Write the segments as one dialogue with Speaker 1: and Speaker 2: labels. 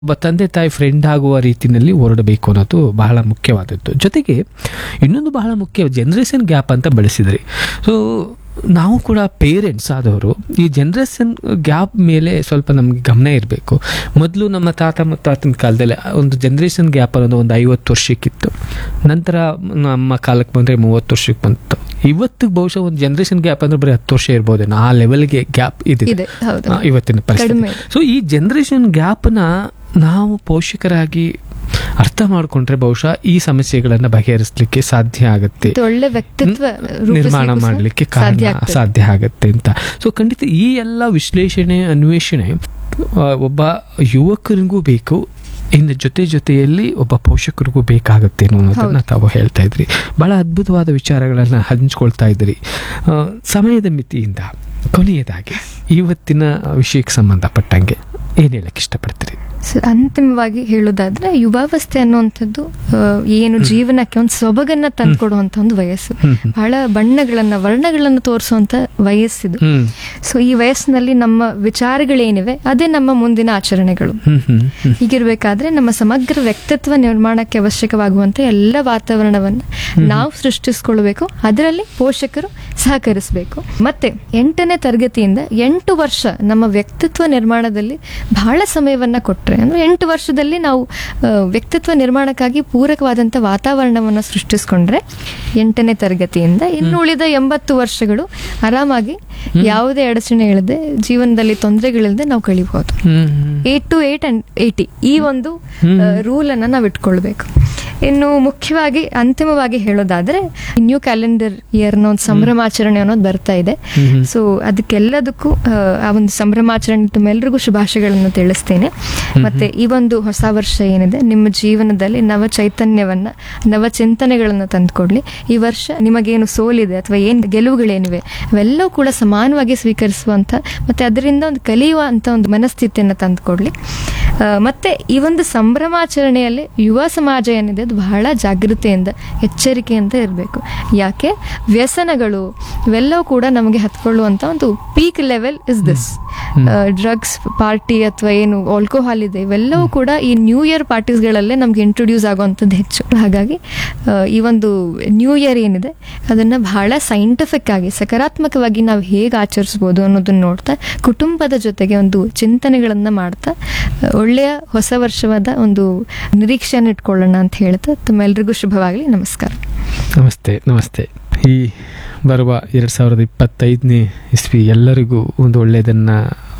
Speaker 1: ಒಬ್ಬ ತಂದೆ ತಾಯಿ ಫ್ರೆಂಡ್ ಆಗುವ ರೀತಿಯಲ್ಲಿ ಹೊರಡಬೇಕು ಅನ್ನೋದು ಬಹಳ ಮುಖ್ಯವಾದದ್ದು ಜೊತೆಗೆ ಇನ್ನೊಂದು ಬಹಳ ಮುಖ್ಯ ಜನ್ರೇಷನ್ ಗ್ಯಾಪ್ ಅಂತ ಬೆಳೆಸಿದ್ರಿ ಸೊ ನಾವು ಕೂಡ ಪೇರೆಂಟ್ಸ್ ಆದವರು ಈ ಜನ್ರೇಷನ್ ಗ್ಯಾಪ್ ಮೇಲೆ ಸ್ವಲ್ಪ ನಮಗೆ ಗಮನ ಇರಬೇಕು ಮೊದಲು ನಮ್ಮ ತಾತ ಮುತ್ತಾತನ ಕಾಲದಲ್ಲಿ ಒಂದು ಜನ್ರೇಷನ್ ಗ್ಯಾಪ್ ಅನ್ನೋದು ಒಂದು ಐವತ್ತು ವರ್ಷಕ್ಕಿತ್ತು ನಂತರ ನಮ್ಮ ಕಾಲಕ್ಕೆ ಬಂದರೆ ಮೂವತ್ತು ವರ್ಷಕ್ಕೆ ಬಂತು ಇವತ್ತಿಗೆ ಬಹುಶಃ ಒಂದು ಜನ್ರೇಷನ್ ಗ್ಯಾಪ್ ಅಂದ್ರೆ ಬರೀ ಹತ್ತು ವರ್ಷ ಇರ್ಬೋದೇನೋ ಆ ಲೆವೆಲ್ಗೆ ಗ್ಯಾಪ್ ಇದೆ
Speaker 2: ಇದೆ ಹೌದು
Speaker 1: ಆ, ಇವತ್ತಿನ ಪರಿಸ್ಥಿತಿ
Speaker 2: ಕಡಿಮೆ.
Speaker 1: ಸೊ ಈ ಜನ್ರೇಷನ್ ಗ್ಯಾಪ್ನ ನಾವು ಪೋಷಕರಾಗಿ ಅರ್ಥ ಮಾಡ್ಕೊಂಡ್ರೆ ಬಹುಶಃ ಈ ಸಮಸ್ಯೆಗಳನ್ನ ಬಗೆಹರಿಸಲಿಕ್ಕೆ ಸಾಧ್ಯ ಆಗುತ್ತೆ
Speaker 2: ಮತ್ತೆ ಒಳ್ಳೆ ವ್ಯಕ್ತಿತ್ವ
Speaker 1: ನಿರ್ಮಾಣ
Speaker 2: ರೂಪಿಸ್ಲಿಕ್ಕೂ ಸಹ
Speaker 1: ಮಾಡಲಿಕ್ಕೆ
Speaker 2: ಸಾಧ್ಯ
Speaker 1: ಕಾರಣ
Speaker 2: ಆಗ್ತದೆ.
Speaker 1: ಸಾಧ್ಯ ಆಗುತ್ತೆ ಅಂತ ಸೊ ಖಂಡಿತ ಈ ಎಲ್ಲ ವಿಶ್ಲೇಷಣೆ ಅನ್ವೇಷಣೆ ಆ, ಒಬ್ಬ ಯುವಕರಿಗೂ ಬೇಕು ಇನ್ನು ಜೊತೆ ಜೊತೆಯಲ್ಲಿ ಒಬ್ಬ ಪೋಷಕರಿಗೂ ಬೇಕಾಗುತ್ತೆ ಅನ್ನೋದನ್ನ
Speaker 2: ಹೌದು.
Speaker 1: ತಾವು ಹೇಳ್ತಾ ಇದ್ರಿ ಬಹಳ ಅದ್ಭುತವಾದ ವಿಚಾರಗಳನ್ನ ಹಂಚ್ಕೊಳ್ತಾ ಇದ್ರಿ ಆ, ಸಮಯದ ಮಿತಿಯಿಂದ ಕೊನೆಯದಾಗಿ ಇವತ್ತಿನ ವಿಷಯಕ್ಕೆ ಸಂಬಂಧಪಟ್ಟಂಗೆ ಏನ್ ಹೇಳಕ್ ಇಷ್ಟಪಡ್ತೀರಿ
Speaker 2: ಸೊ ಅಂತಿಮವಾಗಿ ಹೇಳೋದಾದ್ರೆ ಯುವಾವಸ್ಥೆ ಅನ್ನುವಂಥದ್ದು ಆ, ಏನು ಜೀವನಕ್ಕೆ ಒಂದು ಸೊಬಗನ್ನ ತಂದ್ಕೊಡುವಂತ ಒಂದು ವಯಸ್ಸು
Speaker 1: ಹ್ಮ್, ಹ್ಮ್.
Speaker 2: ಬಹಳ ಬಣ್ಣಗಳನ್ನ ವರ್ಣಗಳನ್ನ ತೋರಿಸುವಂತ ವಯಸ್ಸಿದು
Speaker 1: ಹ್ಮ್
Speaker 2: ಸೊ ಈ ವಯಸ್ಸಿನಲ್ಲಿ ನಮ್ಮ ವಿಚಾರಗಳೇನಿವೆ ಅದೇ ನಮ್ಮ ಮುಂದಿನ ಆಚರಣೆಗಳು
Speaker 1: ಹ್ಮ್ ಹ್ಮ್ ಹ್ಮ್
Speaker 2: ಹೀಗಿರ್ಬೇಕಾದ್ರೆ ನಮ್ಮ ಸಮಗ್ರ ವ್ಯಕ್ತಿತ್ವ ನಿರ್ಮಾಣಕ್ಕೆ ಅವಶ್ಯಕವಾಗುವಂತ ಎಲ್ಲ ವಾತಾವರಣವನ್ನು ನಾವು ಸೃಷ್ಟಿಸ್ಕೊಳ್ಬೇಕು ಅದರಲ್ಲಿ ಪೋಷಕರು ಸಹಕರಿಸಬೇಕು ಮತ್ತೆ ಎಂಟನೇ ತರಗತಿಯಿಂದ ಎಂಟು ವರ್ಷ ನಮ್ಮ ವ್ಯಕ್ತಿತ್ವ ನಿರ್ಮಾಣದಲ್ಲಿ ಬಹಳ ಸಮಯವನ್ನ ಕೊಟ್ರೆ ಅಂದ್ರೆ ಎಂಟು ವರ್ಷದಲ್ಲಿ ನಾವು ಆ, ವ್ಯಕ್ತಿತ್ವ ನಿರ್ಮಾಣಕ್ಕಾಗಿ ಪೂರಕವಾದಂಥ ವಾತಾವರಣವನ್ನು ಸೃಷ್ಟಿಸ್ಕೊಂಡ್ರೆ ಎಂಟನೇ ತರಗತಿಯಿಂದ ಇನ್ನು ಉಳಿದ ಎಂಬತ್ತು ವರ್ಷಗಳು ಆರಾಮಾಗಿ ಯಾವುದೇ ಅಡಚಣೆ ಇಲ್ಲದೆ ಜೀವನದಲ್ಲಿ ತೊಂದರೆಗಳಿಲ್ಲದೆ ನಾವು ಕಳಿಬಹುದು
Speaker 1: hmm hmm
Speaker 2: eight to eight and eighty ಈ ಒಂದು
Speaker 1: ಹ್ಮ್.
Speaker 2: ರೂಲ್ ಅನ್ನ ನಾವು ಇಟ್ಕೊಳ್ಬೇಕು ಇನ್ನು ಮುಖ್ಯವಾಗಿ ಅಂತಿಮವಾಗಿ ಹೇಳೋದಾದ್ರೆ ನ್ಯೂ ಕ್ಯಾಲೆಂಡರ್ ಇಯರ್ನ ಒಂದು ಸಂಭ್ರಮಾಚರಣೆ ಅನ್ನೋದು ಬರ್ತಾ ಇದೆ
Speaker 1: ಹ್ಮ್.
Speaker 2: ಸೊ ಅದಕ್ಕೆಲ್ಲದಕ್ಕೂ ಆ, ಆ ಒಂದು ಸಂಭ್ರಮಾಚರಣೆ ತಮ್ಮೆಲ್ಲರಿಗೂ ಶುಭಾಶಯಗಳನ್ನು ತಿಳಿಸ್ತೇನೆ ಮತ್ತೆ ಈ ಒಂದು ಹೊಸ ವರ್ಷ ಏನಿದೆ ನಿಮ್ಮ ಜೀವನದಲ್ಲಿ ನವ ಚೈತನ್ಯವನ್ನ ನವ ಚಿಂತನೆಗಳನ್ನ ತಂದುಕೊಡ್ಲಿ ಈ ವರ್ಷ ನಿಮಗೇನು ಸೋಲಿದೆ ಅಥವಾ ಏನು ಗೆಲುವುಗಳೇನಿವೆ ಅವೆಲ್ಲವೂ ಕೂಡ ಸಮಾನವಾಗಿ ಸ್ವೀಕರಿಸುವಂತ ಮತ್ತೆ ಅದರಿಂದ ಒಂದು ಕಲಿಯುವಂತ ಒಂದು ಮನಸ್ಥಿತಿಯನ್ನು ತಂದುಕೊಡ್ಲಿ ಆ, ಮತ್ತೆ ಈ ಒಂದು ಸಂಭ್ರಮಾಚರಣೆಯಲ್ಲಿ ಯುವ ಸಮಾಜ ಏನಿದೆ ಅದು ಬಹಳ ಜಾಗೃತೆಯಿಂದ ಎಚ್ಚರಿಕೆಯಿಂದ ಇರಬೇಕು ಯಾಕೆ ವ್ಯಸನಗಳು ಇವೆಲ್ಲವೂ ಕೂಡ ನಮಗೆ ಹತ್ಕೊಳ್ಳುವಂತ ಒಂದು peak level is this drugs party ಅಥವಾ ಏನು ಆಲ್ಕೋಹಾಲ್ ಇದೆ ಇವೆಲ್ಲವೂ ಕೂಡ ಈ ನ್ಯೂ ಇಯರ್ ಪಾರ್ಟೀಸ್ಗಳಲ್ಲೇ ನಮ್ಗೆ ಇಂಟ್ರೊಡ್ಯೂಸ್ ಆಗುವಂಥದ್ದು ಹೆಚ್ಚು ಹಾಗಾಗಿ ಆ, ಈ ಒಂದು ನ್ಯೂ ಇಯರ್ ಏನಿದೆ ಅದನ್ನ ಬಹಳ ಸೈಂಟಿಫಿಕ್ ಆಗಿ ಸಕಾರಾತ್ಮಕವಾಗಿ ನಾವು ಹೇಗೆ ಆಚರಿಸ್ಬೋದು ಅನ್ನೋದನ್ನ ನೋಡ್ತಾ ಕುಟುಂಬದ ಜೊತೆಗೆ ಒಂದು ಚಿಂತನೆಗಳನ್ನ ಮಾಡ್ತಾ ಆ, ಒಳ್ಳೆಯ ಹೊಸ ವರ್ಷವಾದ ಒಂದು ನಿರೀಕ್ಷೆಯನ್ನು ಇಟ್ಕೊಳ್ಳೋಣ ಅಂತ ಹೇಳ್ತಾ ತಮ್ಮೆಲ್ಲರಿಗೂ ಶುಭವಾಗಲಿ ನಮಸ್ಕಾರ
Speaker 1: ನಮಸ್ತೆ ನಮಸ್ತೆ ಈ ಬರುವ ಎರಡು ಸಾವಿರದ ಇಪ್ಪತ್ತೈದನೇ ಇಸ್ವಿ ಎಲ್ಲರಿಗೂ ಒಂದು ಒಳ್ಳೆಯದನ್ನು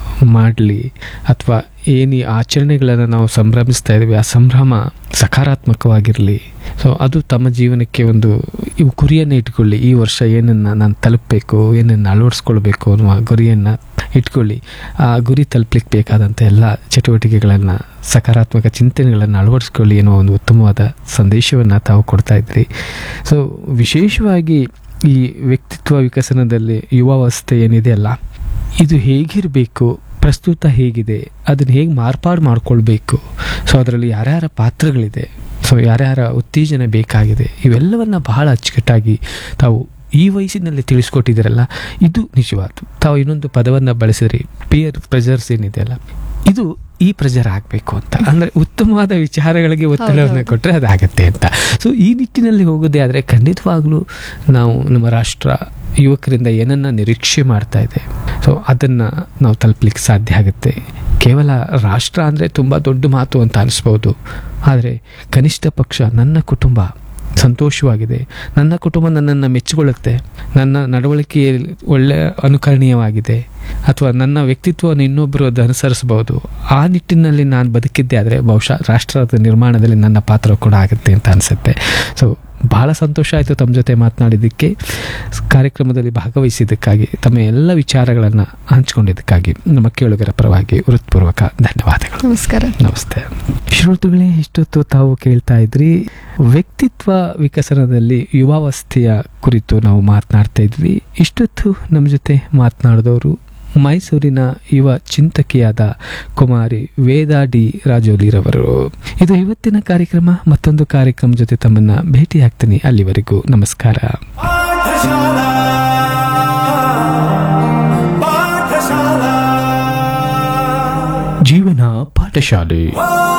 Speaker 1: ಮಾಡಲಿ ಅಥವಾ ಏನು ಈ ಆಚರಣೆಗಳನ್ನು ನಾವು ಸಂಭ್ರಮಿಸ್ತಾ ಇದ್ದೀವಿ ಆ ಸಂಭ್ರಮ ಸಕಾರಾತ್ಮಕವಾಗಿರಲಿ ಸೊ ಅದು ತಮ್ಮ ಜೀವನಕ್ಕೆ ಒಂದು ಇವು ಗುರಿಯನ್ನು ಇಟ್ಕೊಳ್ಳಿ ಈ ವರ್ಷ ಏನನ್ನು ನಾನು ತಲುಪಬೇಕು ಏನನ್ನು ಅಳವಡಿಸ್ಕೊಳ್ಬೇಕು ಅನ್ನುವ ಗುರಿಯನ್ನು ಇಟ್ಕೊಳ್ಳಿ ಆ ಗುರಿ ತಲುಪಲಿಕ್ಕೆ ಬೇಕಾದಂಥ ಎಲ್ಲ ಚಟುವಟಿಕೆಗಳನ್ನು ಸಕಾರಾತ್ಮಕ ಚಿಂತನೆಗಳನ್ನು ಅಳವಡಿಸ್ಕೊಳ್ಳಿ ಅನ್ನೋ ಒಂದು ಉತ್ತಮವಾದ ಸಂದೇಶವನ್ನು ತಾವು ಕೊಡ್ತಾ ಇದ್ರಿ ಸೊ ವಿಶೇಷವಾಗಿ ಈ ವ್ಯಕ್ತಿತ್ವ ವಿಕಸನದಲ್ಲಿ ಯುವಾವಸ್ಥೆ ಏನಿದೆ ಅಲ್ಲ ಇದು ಹೇಗಿರಬೇಕು ಪ್ರಸ್ತುತ ಹೇಗಿದೆ ಅದನ್ನು ಹೇಗೆ ಮಾರ್ಪಾಡು ಮಾಡ್ಕೊಳ್ಬೇಕು ಸೊ ಅದರಲ್ಲಿ ಯಾರ್ಯಾರ ಪಾತ್ರಗಳಿದೆ ಸೊ ಯಾರ್ಯಾರ ಉತ್ತೇಜನ ಬೇಕಾಗಿದೆ ಇವೆಲ್ಲವನ್ನ ಬಹಳ ಅಚ್ಚುಕಟ್ಟಾಗಿ ತಾವು ಈ ವಯಸ್ಸಿನಲ್ಲಿ ತಿಳಿಸ್ಕೊಟ್ಟಿದ್ದೀರಲ್ಲ ಇದು ನಿಜವಾದ ತಾವು ಇನ್ನೊಂದು ಪದವನ್ನು ಬಳಸಿದ್ರಿ ಪಿಯರ್ ಪ್ರೆಜರ್ಸ್ ಏನಿದೆಯಲ್ಲ ಇದು ಈ ಪ್ರೆಜರ್ ಆಗಬೇಕು ಅಂತ ಅಂದರೆ ಉತ್ತಮವಾದ ವಿಚಾರಗಳಿಗೆ ಒತ್ತಡವನ್ನು
Speaker 2: ಹೌದೌದು.
Speaker 1: ಕೊಟ್ಟರೆ ಅದಾಗತ್ತೆ ಅಂತ ಸೊ ಈ ನಿಟ್ಟಿನಲ್ಲಿ ಹೋಗೋದೇ ಆದರೆ ಖಂಡಿತವಾಗ್ಲೂ ನಾವು ನಮ್ಮ ರಾಷ್ಟ್ರ ಯುವಕರಿಂದ ಏನನ್ನ ನಿರೀಕ್ಷೆ ಮಾಡ್ತಾ ಇದೆ ಸೊ ಅದನ್ನು ನಾವು ತಲುಪಲಿಕ್ಕೆ ಸಾಧ್ಯ ಆಗುತ್ತೆ ಕೇವಲ ರಾಷ್ಟ್ರ ಅಂದರೆ ತುಂಬ ದೊಡ್ಡ ಮಾತು ಅಂತ ಅನಿಸ್ಬೋದು ಆದರೆ ಕನಿಷ್ಠ ಪಕ್ಷ ನನ್ನ ಕುಟುಂಬ ಸಂತೋಷವಾಗಿದೆ ನನ್ನ ಕುಟುಂಬ ನನ್ನನ್ನು ಮೆಚ್ಚಿಕೊಳ್ಳುತ್ತೆ ನನ್ನ ನಡವಳಿಕೆ ಒಳ್ಳೆ ಅನುಕರಣೀಯವಾಗಿದೆ ಅಥವಾ ನನ್ನ ವ್ಯಕ್ತಿತ್ವವನ್ನು ಇನ್ನೊಬ್ಬರು ಅದು ಅನುಸರಿಸಬಹುದು ಆ ನಿಟ್ಟಿನಲ್ಲಿ ನಾನು ಬದುಕಿದ್ದೆ ಆದರೆ ಬಹುಶಃ ರಾಷ್ಟ್ರದ ನಿರ್ಮಾಣದಲ್ಲಿ ನನ್ನ ಪಾತ್ರ ಕೂಡ ಆಗುತ್ತೆ ಅಂತ ಅನಿಸುತ್ತೆ ಸೊ ಬಹಳ ಸಂತೋಷ ಆಯಿತು ತಮ್ಮ ಜೊತೆ ಮಾತನಾಡಿದ್ದಕ್ಕೆ ಕಾರ್ಯಕ್ರಮದಲ್ಲಿ ಭಾಗವಹಿಸಿದ್ದಕ್ಕಾಗಿ ತಮ್ಮ ಎಲ್ಲ ವಿಚಾರಗಳನ್ನು ಹಂಚಿಕೊಂಡಿದ್ದಕ್ಕಾಗಿ ನಮ್ಮ ಕೇಳುಗರ ಪರವಾಗಿ ಹೃತ್ಪೂರ್ವಕ ಧನ್ಯವಾದಗಳು
Speaker 2: ನಮಸ್ಕಾರ
Speaker 1: ನಮಸ್ತೆ ಶ್ರೋತೃಗಳೇ ಇಷ್ಟೊತ್ತು ತಾವು ಕೇಳ್ತಾ ಇದ್ರಿ ವ್ಯಕ್ತಿತ್ವ ವಿಕಸನದಲ್ಲಿ ಯುವಾವಸ್ಥೆಯ ಕುರಿತು ನಾವು ಮಾತನಾಡ್ತಾ ಇದ್ವಿ ಇಷ್ಟೊತ್ತು ನಮ್ಮ ಜೊತೆ ಮಾತನಾಡಿದವರು ಮೈಸೂರಿನ ಯುವ ಚಿಂತಕಿಯಾದ ಕುಮಾರಿ ವೇದಾ ಡಿ ರಾಜೋಲಿರವರು ಇದು ಇವತ್ತಿನ ಕಾರ್ಯಕ್ರಮ ಮತ್ತೊಂದು ಕಾರ್ಯಕ್ರಮ ಜೊತೆ ತಮ್ಮನ್ನ ಭೇಟಿಯಾಗ್ತೀನಿ ಅಲ್ಲಿವರೆಗೂ ನಮಸ್ಕಾರ
Speaker 3: ಪಾಠಶಾಲಾ ಪಾಠಶಾಲಾ
Speaker 1: ಜೀವನ ಪಾಠಶಾಲೆ